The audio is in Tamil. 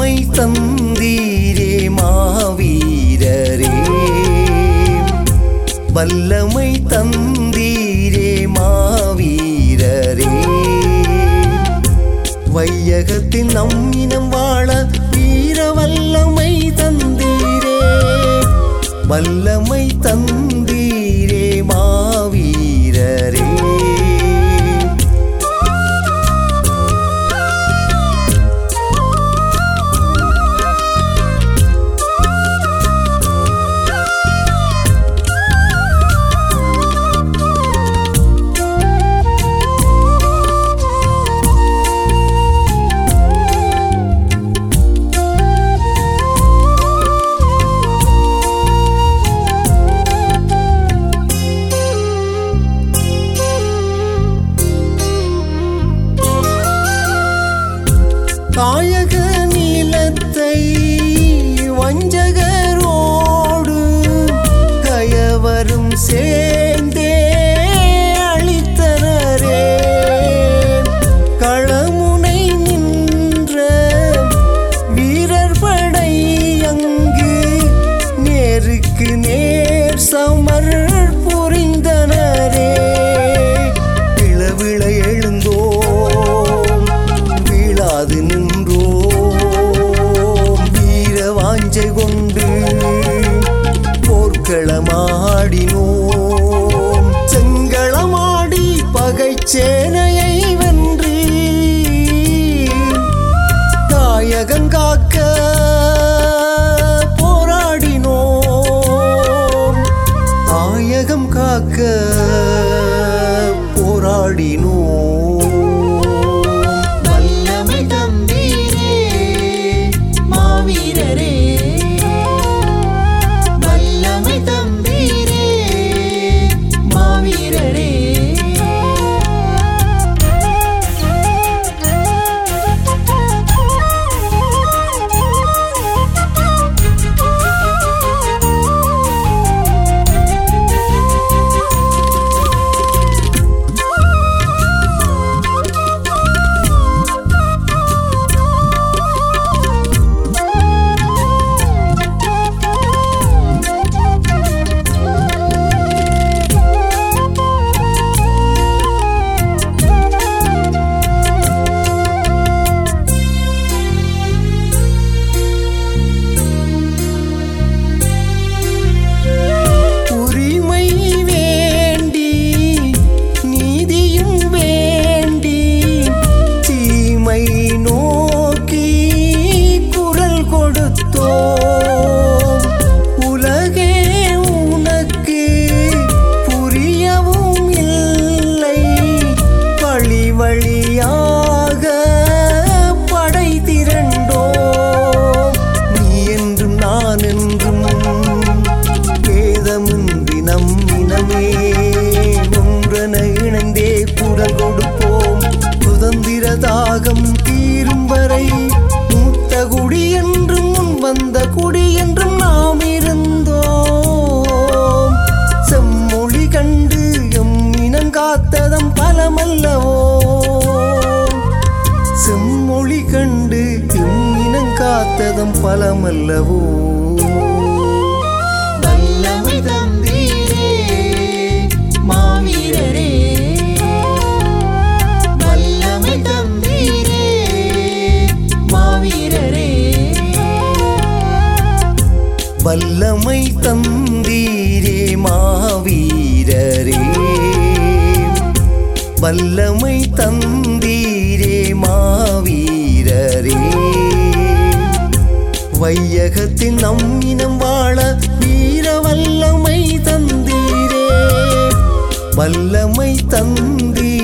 வல்லமை தந்தீரே மாவீரரே வல்லமை தந்தீரே மாவீரரே வையகத்தில் நம்மினம் வாழ வீர வல்லமை தந்தீரே வல்லமை தந்தீரே மாவீரரே காயக நீலத்தை வஞ்சகரோடு கயவரும் சேர்ந்தே அளித்தனரே களமுனை நின்ற வீரர் படை அங்கு நேருக்கு நேர் சமர் புரிந்தனரே இளவிள எழுந்தோம் வீழாது நின்றோம் வீர வாஞ்சை கொண்டு போர்க்களமாடினோம் செங்களமாடி பகைச்சேனையை வென்று தாயகம் காக்க போராடினோம் தாயகம் காக்க போராடினோம் வல்லமை தந்தீரே மாவீரரே வல்லமை தந்தீரே மாவீரரே உரிமை வேண்டி நீதியும் வேண்டி தீமை நோக்கி குரல் கொடுத்தோம் உலகே உனக்கு புரியவும் இல்லை வழி வழியாக படை திரண்டோம் நீ என்றும் நான் என்றும் வேதமின்றி நம்மினமே ஒன்றென இணைந்தே குரல் கொடுப்போம் சுதந்திர தாகம் தீரும் வரை மூத்த குடி என்றும் முன் வந்த குடி என்றும் நாம் இருந்தோம் செம்மொழி கண்டு எம் இனம் காத்ததம் பலமல்லவோ செம்மொழி கண்டு எம் இனம் காத்ததம் பலமல்லவோ வல்லமை தந்தீரே மாவீரரே வல்லமை தந்தீரே மாவீரரே வல்லமை தந்தீரே மாவீரரே வல்லமை தந்தீரே மாவீரரே வையகத்தில் நம்மினம் வாழ வீர வல்லமை தந்தீரே வல்லமை தந்தீரே